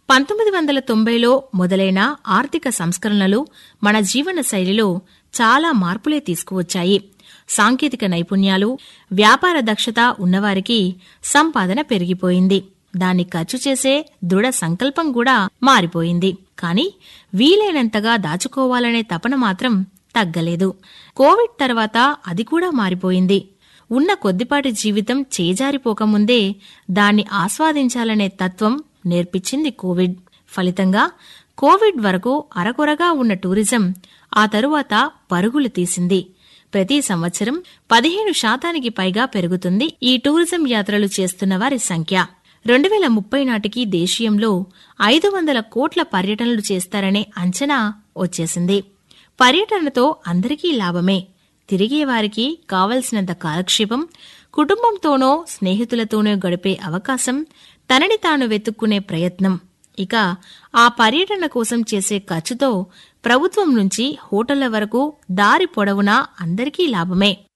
పంతొమ్మిది వందల తొంభైలో మొదలైన ఆర్థిక సంస్కరణలు మన జీవన శైలిలో చాలా మార్పులే తీసుకువచ్చాయి సాంకేతిక నైపుణ్యాలు వ్యాపార దక్షత ఉన్నవారికి సంపాదన పెరిగిపోయింది దాన్ని ఖర్చు చేసే దృఢ సంకల్పం కూడా మారిపోయింది కాని వీలైనంతగా దాచుకోవాలనే తపన మాత్రం తగ్గలేదు కోవిడ్ తర్వాత అది కూడా మారిపోయింది ఉన్న కొద్దిపాటి జీవితం చేజారిపోకముందే దాన్ని ఆస్వాదించాలనే తత్వం నేర్పించింది కోవిడ్ ఫలితంగా కోవిడ్ వరకు అరకొరగా ఉన్న టూరిజం ఆ తరువాత పరుగులు తీసింది ప్రతి సంవత్సరం పదిహేను శాతానికి పైగా పెరుగుతుంది ఈ టూరిజం యాత్రలు చేస్తున్న వారి సంఖ్య రెండు వేల ముప్పై నాటికి దేశీయంలో ఐదు వందల కోట్ల పర్యటనలు చేస్తారనే అంచనా వచ్చేసింది పర్యటనతో అందరికీ లాభమే తిరిగేవారికి కావలసినంత కాలక్షేపం కుటుంబంతోనో స్నేహితులతోనో గడిపే అవకాశం తనని తాను వెతుక్కునే ప్రయత్నం ఇక ఆ పర్యటన కోసం చేసే ఖర్చుతో ప్రభుత్వం నుంచి హోటళ్ల వరకు దారి పొడవునా అందరికీ లాభమే